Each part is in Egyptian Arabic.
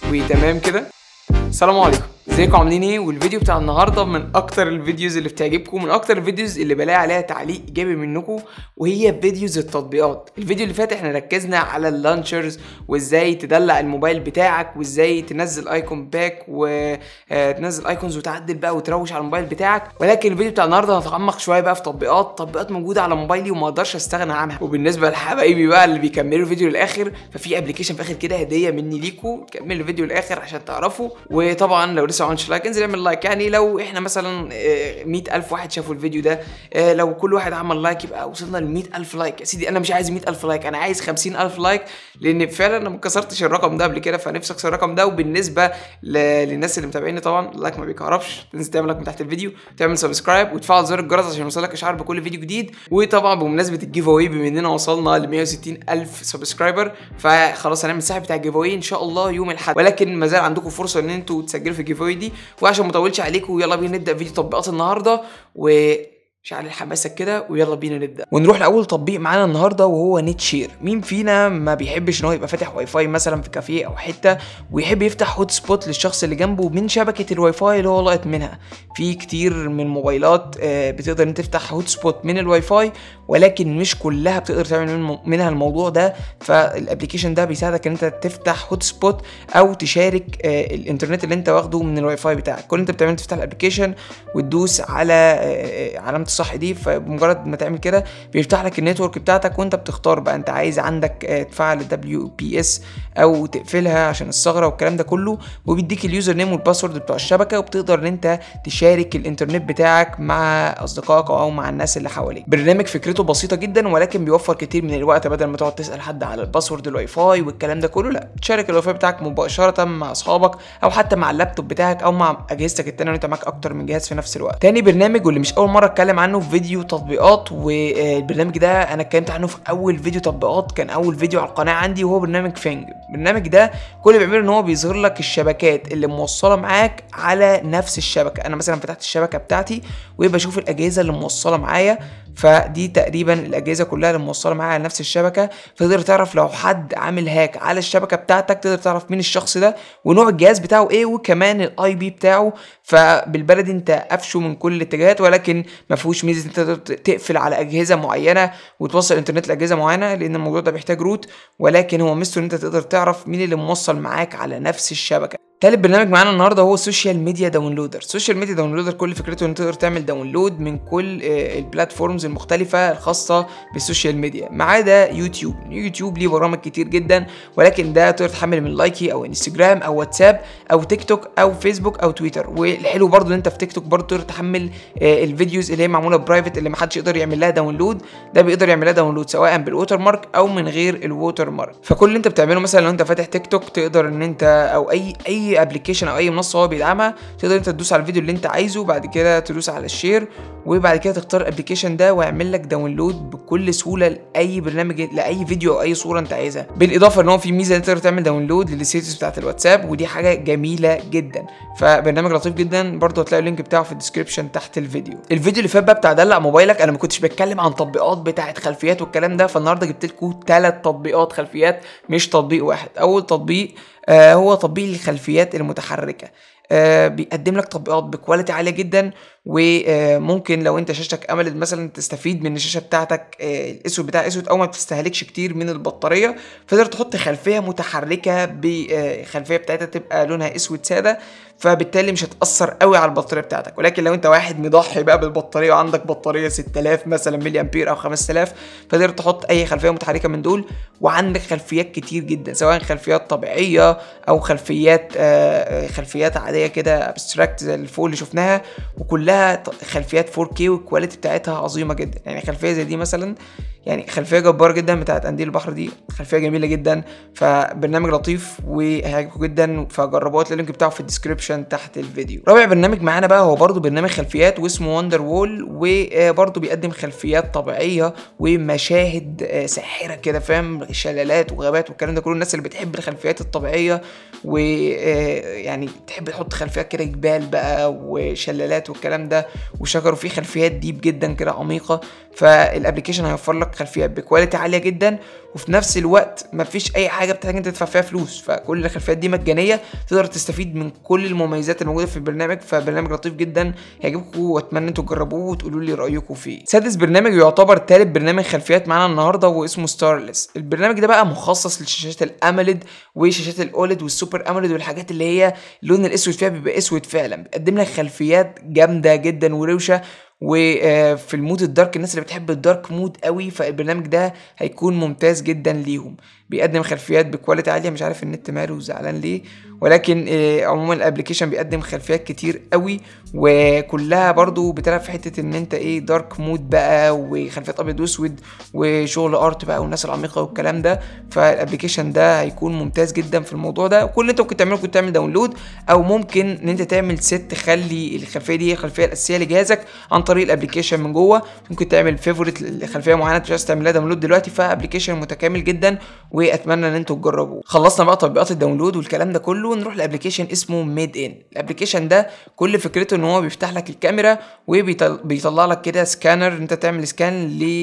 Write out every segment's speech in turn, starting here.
وتمام كده السلام عليكم ازيكم عاملين ايه والفيديو بتاع النهارده من اكتر الفيديوز اللي بتعجبكم من اكتر الفيديوز اللي بلاقي عليها تعليق ايجابي منكم وهي فيديوز التطبيقات الفيديو اللي فات احنا ركزنا على اللانشرز وازاي تدلع الموبايل بتاعك وازاي تنزل ايكون باك وتنزل ايكونز وتعدل بقى وتروش على الموبايل بتاعك ولكن الفيديو بتاع النهارده هنتعمق شويه بقى في تطبيقات تطبيقات موجوده على موبايلي وما اقدرش استغنى عنها وبالنسبه لحبايبي بقى اللي بيكملوا الفيديو للاخر ففي ابلكيشن في الاخر كده هديه مني ليكم كملوا الفيديو للاخر عشان تعرفوا وطبعا لو لسه ما عملتش لايك انزل اعمل لايك يعني لو احنا مثلا آه، 100000 واحد شافوا الفيديو ده آه، لو كل واحد عمل لايك يبقى وصلنا ل 100000 لايك يا سيدي انا مش عايز 100000 لايك انا عايز 50000 لايك لان فعلا انا ما كسرتش الرقم ده قبل كده فنفسي اكسر الرقم ده وبالنسبه ل... للناس اللي متابعيني طبعا اللايك ما بيكهربش تنزل تعمل لايك من تحت الفيديو تعمل سبسكرايب وتفعل زر الجرس عشان يوصلك اشعار بكل فيديو جديد وطبعا بمناسبه الجيف اواي بما اننا وصلنا ل 160000 سبسكرايبر فخلاص هنعمل السحب بتاع الجيف اواي ان شاء الله يوم الاحد ولكن ما زال عندكم فرصه ان انتوا تسجلوا في الجيف اواي دي وعشان ما اطولش عليكم يلا بينا نبدا فيديو تطبيقات النهارده و شعل حماسك كده ويلا بينا نبدا ونروح لاول تطبيق معانا النهارده وهو نت شير مين فينا ما بيحبش ان هو يبقى فاتح واي فاي مثلا في كافيه او حته ويحب يفتح هوت سبوت للشخص اللي جنبه من شبكه الواي فاي اللي هو لاقط منها في كتير من موبايلات آه، بتقدر ان تفتح هوت سبوت من الواي فاي ولكن مش كلها بتقدر تعمل من- منها الموضوع ده فالابلكيشن ده بيساعدك ان انت تفتح هوت سبوت او تشارك آه، الانترنت اللي انت واخده من الواي فاي بتاعك كل اللي انت بتعمله تفتح الابلكيشن وتدوس على آه، آه، علامه الصح دي فبمجرد ما تعمل كده بيفتح لك النتورك بتاعتك وانت بتختار بقى انت عايز عندك آه، تفعل الدبليو بي اس او تقفلها عشان الثغره والكلام ده كله وبيديك اليوزر نيم والباسورد بتوع الشبكه وبتقدر ان انت تشارك الانترنت بتاعك مع اصدقائك او مع الناس اللي حواليك برنامج فكرته بسيطه جدا ولكن بيوفر كتير من الوقت بدل ما تقعد تسال حد على الباسورد الواي فاي والكلام ده كله لا تشارك الواي فاي بتاعك مباشره مع اصحابك او حتى مع اللابتوب بتاعك او مع اجهزتك التانيه لو انت معاك اكتر من جهاز في نفس الوقت تاني برنامج واللي مش اول مره اتكلم عنه في فيديو تطبيقات والبرنامج ده انا اتكلمت عنه في اول فيديو تطبيقات كان اول فيديو على القناه عندي وهو برنامج فينج البرنامج ده كل اللي بيعمله ان هو بيظهر لك الشبكات اللي موصله معاك على نفس الشبكه انا مثلا فتحت الشبكه بتاعتي وبشوف الاجهزه اللي موصله معايا فدي تقريبا الاجهزه كلها اللي موصله معايا على نفس الشبكه فتقدر تعرف لو حد عامل هاك على الشبكه بتاعتك تقدر تعرف مين الشخص ده ونوع الجهاز بتاعه ايه وكمان الاي بي بتاعه فبالبلدي انت قفشه من كل الاتجاهات ولكن ما فيهوش ميزه انت تقدر تقفل على اجهزه معينه وتوصل الانترنت لاجهزه معينه لان الموضوع ده بيحتاج روت ولكن هو ميزته ان انت تقدر تعرف مين اللي موصل معاك على نفس الشبكه تالت برنامج معانا النهارده هو سوشيال ميديا داونلودر سوشيال ميديا داونلودر كل فكرته ان تقدر تعمل داونلود من كل آه، البلاتفورمز المختلفه الخاصه بالسوشيال ميديا ما عدا يوتيوب يوتيوب ليه برامج كتير جدا ولكن ده تقدر تحمل من لايكي او انستجرام او واتساب او تيك توك او فيسبوك او تويتر والحلو برضو ان انت في تيك توك برضو تقدر تحمل آه، الفيديوز اللي هي معموله برايفت اللي محدش يقدر يعمل لها داونلود ده بيقدر يعمل لها داونلود سواء بالووتر مارك او من غير الووتر مارك فكل اللي انت بتعمله مثلا لو انت فاتح تيك توك تقدر ان انت او اي اي ابلكيشن او اي منصه هو بيدعمها تقدر انت تدوس على الفيديو اللي انت عايزه بعد كده تدوس على الشير وبعد كده تختار الابلكيشن ده ويعمل لك داونلود بكل سهوله لاي برنامج لاي فيديو او اي صوره انت عايزها بالاضافه ان هو في ميزه إن انت تقدر تعمل داونلود للستيتس بتاعت الواتساب ودي حاجه جميله جدا فبرنامج لطيف جدا برضه هتلاقي اللينك بتاعه في الديسكربشن تحت الفيديو الفيديو اللي فات بقى بتاع دلع موبايلك انا ما كنتش بتكلم عن تطبيقات بتاعت خلفيات والكلام ده فالنهارده جبت لكم ثلاث تطبيقات خلفيات مش تطبيق واحد اول تطبيق آه هو تطبيق الخلفيات المتحركه آه بيقدم لك تطبيقات بكواليتي عاليه جدا وممكن لو انت شاشتك املد مثلا تستفيد من الشاشه بتاعتك آه الاسود بتاع اسود او ما بتستهلكش كتير من البطاريه فتقدر تحط خلفيه متحركه بخلفيه بتاعتها تبقى لونها اسود ساده فبالتالي مش هتاثر قوي على البطاريه بتاعتك ولكن لو انت واحد مضحي بقى بالبطاريه وعندك بطاريه 6000 مثلا ملي امبير او 5000 فتقدر تحط اي خلفيه متحركه من دول وعندك خلفيات كتير جدا سواء خلفيات طبيعيه او خلفيات آه، خلفيات عاديه كده ابستراكت زي اللي فوق اللي شفناها وكلها ط- خلفيات 4K والكواليتي بتاعتها عظيمه جدا يعني خلفيه زي دي مثلا يعني خلفيه جباره جدا بتاعت قنديل البحر دي خلفيه جميله جدا فبرنامج لطيف وهيعجبكم جدا فجربوه هتلاقي اللينك بتاعه في الديسكربشن تحت الفيديو رابع برنامج معانا بقى هو برضو برنامج خلفيات واسمه وندر وول وبرضو بيقدم خلفيات طبيعيه ومشاهد آه، ساحره كده فاهم شلالات وغابات والكلام ده كله الناس اللي بتحب الخلفيات الطبيعيه ويعني تحب تحط خلفيات كده جبال بقى وشلالات والكلام ده وشجر وفيه خلفيات ديب جدا كده عميقه فالابلكيشن هيوفر لك خلفيات بكواليتي عاليه جدا وفي نفس الوقت مفيش اي حاجه بتحتاج انت تدفع فيها فلوس فكل الخلفيات دي مجانيه تقدر تستفيد من كل المميزات الموجوده في البرنامج فبرنامج لطيف جدا هيعجبكم واتمنى انتوا تجربوه وتقولوا لي رايكم فيه سادس برنامج يعتبر ثالث برنامج خلفيات معانا النهارده واسمه ستارلس البرنامج ده بقى مخصص لشاشات الاموليد وشاشات الاولد والسوبر اموليد والحاجات اللي هي اللون الاسود فيها بيبقى اسود فعلا بيقدم لك خلفيات جامده جدا وروشه وفي المود الدارك الناس اللي بتحب الدارك مود قوي فالبرنامج ده هيكون ممتاز جدا ليهم بيقدم خلفيات بكواليتي عاليه مش عارف النت ماله زعلان ليه ولكن آه، عموما الابلكيشن بيقدم خلفيات كتير قوي وكلها برضو بتلعب في حته ان انت ايه دارك مود بقى وخلفيات ابيض واسود وشغل ارت بقى والناس العميقه والكلام ده فالابلكيشن ده هيكون ممتاز جدا في الموضوع ده كل اللي انت ممكن تعمله ممكن تعمل داونلود او ممكن ان انت تعمل ست تخلي الخلفيه دي هي الخلفيه الاساسيه لجهازك عن طريق الابلكيشن من جوه ممكن تعمل فيفورت لخلفيه معينه مش عايز تعملها داونلود دلوقتي فابلكيشن متكامل جدا واتمنى ان انتوا تجربوه خلصنا بقى تطبيقات الداونلود والكلام ده كله نروح لابلكيشن اسمه ميد ان الابلكيشن ده كل فكرته ان هو بيفتح لك الكاميرا وبيطلع لك كده سكانر انت تعمل سكان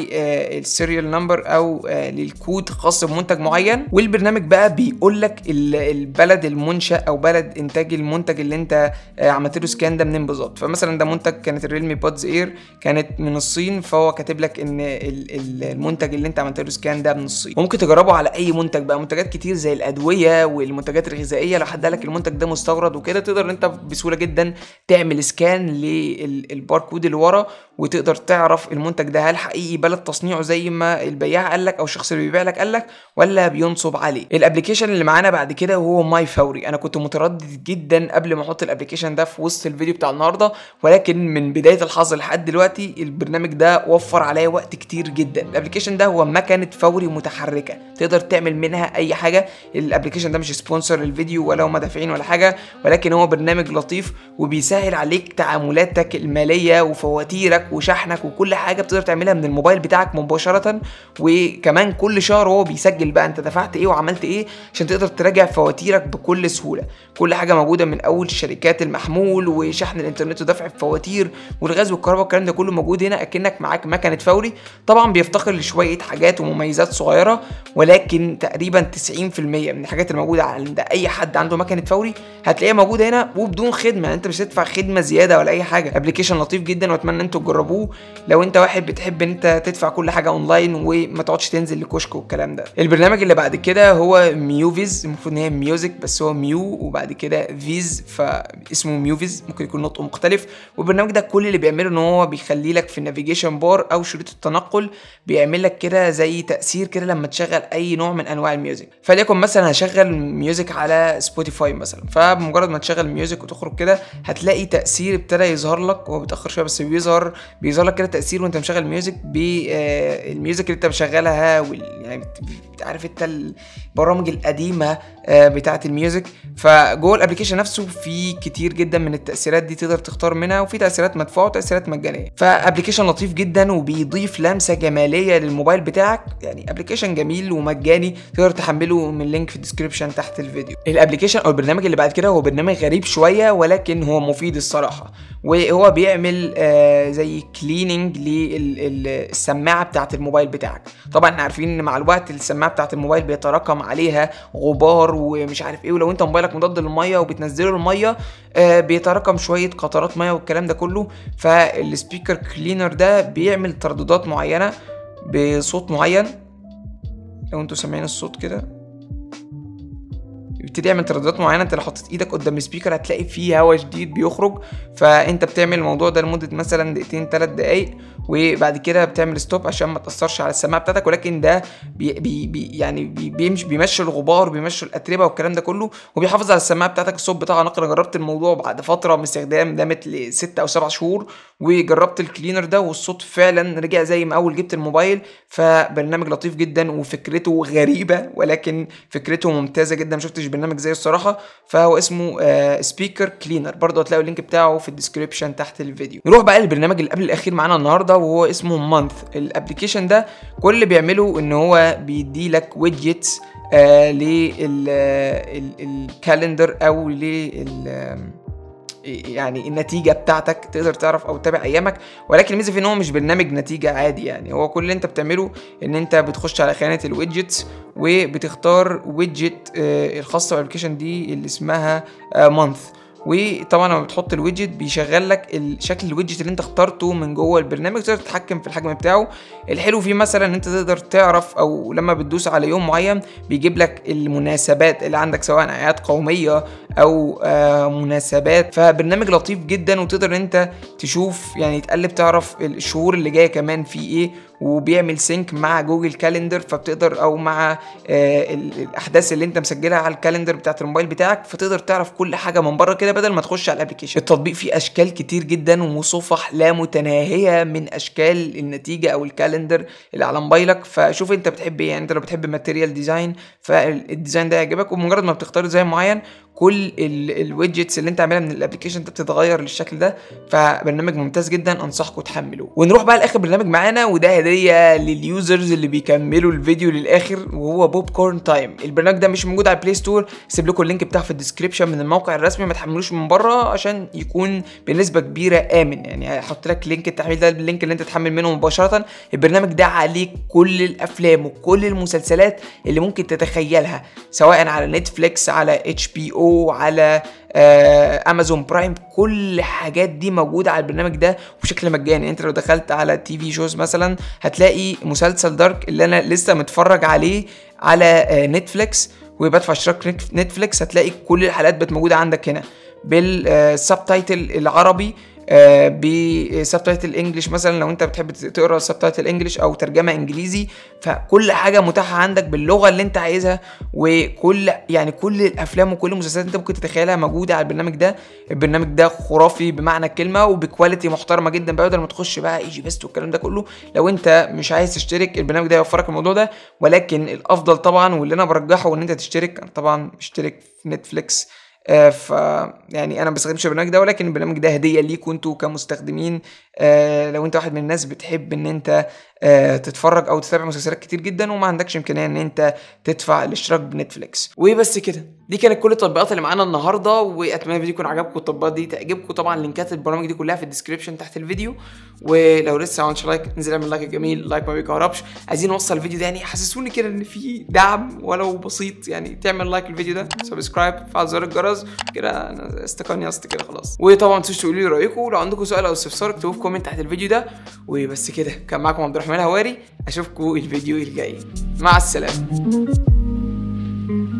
للسيريال نمبر او آه، للكود خاص بمنتج معين والبرنامج بقى بيقول لك ال- البلد المنشا او بلد انتاج المنتج اللي انت آه، عملت له سكان ده منين بالظبط فمثلا ده منتج كانت الريلمي بودز اير كانت من الصين فهو كاتب لك ان ال- ال- المنتج اللي انت عملت له سكان ده من الصين ممكن تجربه علي اي منتج بقى منتجات كتير زي الادويه والمنتجات الغذائيه لو حد قال لك المنتج ده مستورد وكده تقدر ان انت بسهوله جدا تعمل سكان للباركود اللي ورا وتقدر تعرف المنتج ده هل حقيقي بلد تصنيعه زي ما البياع قال لك او الشخص اللي بيبيع لك قال لك ولا بينصب عليه الابلكيشن اللي معانا بعد كده هو ماي فوري انا كنت متردد جدا قبل ما احط الابلكيشن ده في وسط الفيديو بتاع النهارده ولكن من بدايه الحظ لحد دلوقتي البرنامج ده وفر عليا وقت كتير جدا الابلكيشن ده هو مكنه فوري متحركه تقدر تعمل منها اي حاجه الابلكيشن ده مش سبونسر للفيديو ولا هم دافعين ولا حاجه ولكن هو برنامج لطيف وبيسهل عليك تعاملاتك الماليه وفواتيرك وشحنك وكل حاجه بتقدر تعملها من الموبايل بتاعك مباشره وكمان كل شهر هو بيسجل بقى انت دفعت ايه وعملت ايه عشان تقدر تراجع فواتيرك بكل سهوله كل حاجه موجوده من اول شركات المحمول وشحن الانترنت ودفع الفواتير والغاز والكهرباء والكلام ده كله موجود هنا اكنك معاك مكنه فوري طبعا بيفتقر لشويه حاجات ومميزات صغيره ولكن تقريبا 90% من الحاجات الموجوده عند اي حد عنده مكنه فوري هتلاقيها موجوده هنا وبدون خدمه يعني انت مش هتدفع خدمه زياده ولا اي حاجه ابلكيشن لطيف جدا واتمنى انتوا تجربوه لو انت واحد بتحب ان انت تدفع كل حاجه اونلاين وما تقعدش تنزل لكشك والكلام ده البرنامج اللي بعد كده هو ميوفيز المفروض ان هي ميوزك بس هو ميو وبعد كده فيز فاسمه ميوفيز ممكن يكون نطقه مختلف والبرنامج ده كل اللي بيعمله ان هو بيخلي لك في النافيجيشن بار او شريط التنقل بيعمل لك كده زي تاثير كده لما تشغل اي نوع من انواع الميوزك فليكن مثلا هشغل ميوزك على سبوتيفاي مثلا فبمجرد ما تشغل ميوزك وتخرج كده هتلاقي تاثير ابتدى يظهر لك هو بيتاخر شويه بس بيظهر بيظهر لك كده تاثير وانت مشغل ميوزك بالميوزك اللي انت مشغلها وال... يعني بت- بت- عارف انت البرامج القديمه آه، بتاعه الميوزك فجوه الابلكيشن نفسه في كتير جدا من التاثيرات دي تقدر تختار منها وفي تاثيرات مدفوعه وتاثيرات مجانيه فابلكيشن لطيف جدا وبيضيف لمسه جماليه للموبايل بتاعك يعني ابلكيشن جميل ومجاني تقدر تحمله من لينك في الديسكربشن تحت الفيديو الابلكيشن او البرنامج اللي بعد كده هو برنامج غريب شويه ولكن هو مفيد الصراحه وهو بيعمل آه زي كليننج للسماعه بتاعه الموبايل بتاعك طبعا احنا عارفين ان مع الوقت السماعه بتاعه الموبايل بيتراكم عليها غبار ومش عارف ايه ولو انت موبايلك مضاد للميه وبتنزله الميه آه بيتراكم شويه قطرات ميه والكلام ده كله فالسبيكر كلينر ده بيعمل ترددات معينه بصوت معين لو انتوا سامعين الصوت كده يبتدي يعمل ترددات معينه انت لو حطيت ايدك قدام السبيكر هتلاقي فيه هواء شديد بيخرج فانت بتعمل الموضوع ده لمده مثلا دقيقتين ثلاث دقايق وبعد كده بتعمل ستوب عشان ما تاثرش على السماعه بتاعتك ولكن ده بي بي بي يعني بي بيمشي بيمشي الغبار بيمشي الاتربه والكلام ده كله وبيحافظ على السماعه بتاعتك الصوت بتاعها نقل انا جربت الموضوع بعد فتره من استخدام دامت لست او سبع شهور وجربت الكلينر ده والصوت فعلا رجع زي ما اول جبت الموبايل فبرنامج لطيف جدا وفكرته غريبه ولكن فكرته ممتازه جدا ما شفتش برنامج زيه الصراحه فهو اسمه سبيكر كلينر برضه هتلاقوا اللينك بتاعه في الديسكربشن تحت الفيديو نروح بقى للبرنامج اللي قبل الاخير معانا النهارده وهو اسمه مانث الابلكيشن ده كل اللي بيعمله ان هو بيدي لك ويدجتس آه للكالندر او لل يعني النتيجه بتاعتك تقدر تعرف او تتابع ايامك ولكن الميزه في ان هو مش برنامج نتيجه عادي يعني هو كل اللي انت بتعمله ان انت بتخش على خانه الويدجتس وبتختار ويدجت آه، الخاصه بالابلكيشن دي اللي اسمها مانث وطبعا لما بتحط الويدجت بيشغل لك ال- شكل الويدجت اللي انت اخترته من جوه البرنامج تقدر تتحكم في الحجم بتاعه الحلو فيه مثلا ان انت تقدر تعرف او لما بتدوس على يوم معين بيجيب لك المناسبات اللي عندك سواء اعياد قوميه او آه مناسبات فبرنامج لطيف جدا وتقدر ان انت تشوف يعني تقلب تعرف الشهور اللي جايه كمان في ايه وبيعمل سينك مع جوجل كالندر فبتقدر او مع آه ال- الاحداث اللي انت مسجلها على الكالندر بتاعت الموبايل بتاعك فتقدر تعرف كل حاجه من بره كده بدل ما تخش على الابلكيشن التطبيق فيه اشكال كتير جدا وصفح لا متناهيه من اشكال النتيجه او الكالندر اللي على موبايلك فشوف انت بتحب ايه يعني انت لو بتحب ماتيريال ديزاين فالديزاين ده يعجبك ومجرد ما بتختار ديزاين معين كل الويدجتس اللي انت عاملها من الابلكيشن ده بتتغير للشكل ده فبرنامج ممتاز جدا انصحكم تحملوه ونروح بقى لاخر برنامج معانا وده هديه لليوزرز اللي بيكملوا الفيديو للاخر وهو بوب كورن تايم البرنامج ده مش موجود على البلاي ستور سيب لكم اللينك بتاعه في الديسكربشن من الموقع الرسمي ما تحملوش من بره عشان يكون بنسبه كبيره امن يعني هحط لك لينك التحميل ده باللينك اللي انت تحمل منه مباشره البرنامج ده عليه كل الافلام وكل المسلسلات اللي ممكن تتخيلها سواء على نتفليكس على اتش بي او على آه، امازون برايم كل الحاجات دي موجوده على البرنامج ده بشكل مجاني يعني انت لو دخلت على تي في شوز مثلا هتلاقي مسلسل دارك اللي انا لسه متفرج عليه على آه، نتفليكس وبدفع اشتراك نت- نتفليكس هتلاقي كل الحلقات بقت موجوده عندك هنا بالسبتايتل العربي بسبتايتل انجلش مثلا لو انت بتحب تقرا سبتايتل انجلش او ترجمه انجليزي فكل حاجه متاحه عندك باللغه اللي انت عايزها وكل يعني كل الافلام وكل المسلسلات انت ممكن تتخيلها موجوده على البرنامج ده البرنامج ده خرافي بمعنى الكلمه وبكواليتي محترمه جدا بقى بدل ما تخش بقى ايجي بيست والكلام ده كله لو انت مش عايز تشترك البرنامج ده يوفرك الموضوع ده ولكن الافضل طبعا واللي انا برجحه ان انت تشترك أنا طبعا مشترك في نتفليكس آه، ف يعني انا ما بستخدمش البرنامج ده ولكن البرنامج ده هديه ليكوا انتوا كمستخدمين آه، لو انت واحد من الناس بتحب ان انت آه، تتفرج او تتابع مسلسلات كتير جدا وما عندكش امكانيه ان انت تدفع الاشتراك بنتفليكس وبس كده دي كانت كل التطبيقات اللي معانا النهارده واتمنى الفيديو يكون عجبكم التطبيقات دي تعجبكم طبعا لينكات البرامج دي كلها في الديسكربشن تحت الفيديو ولو لسه ما عملتش لايك انزل اعمل لايك جميل لايك ما بيكهربش عايزين نوصل الفيديو ده يعني حسسوني كده ان في دعم ولو بسيط يعني تعمل لايك للفيديو ده سبسكرايب فعل زر الجرس كده انا استقنيصت كده خلاص وطبعا ما تنسوش تقولوا لي رايكم لو عندكم سؤال او استفسار اكتبوه في كومنت تحت الفيديو ده وبس كده كان معاكم عبد الرحمن الهواري اشوفكم الفيديو الجاي مع السلامه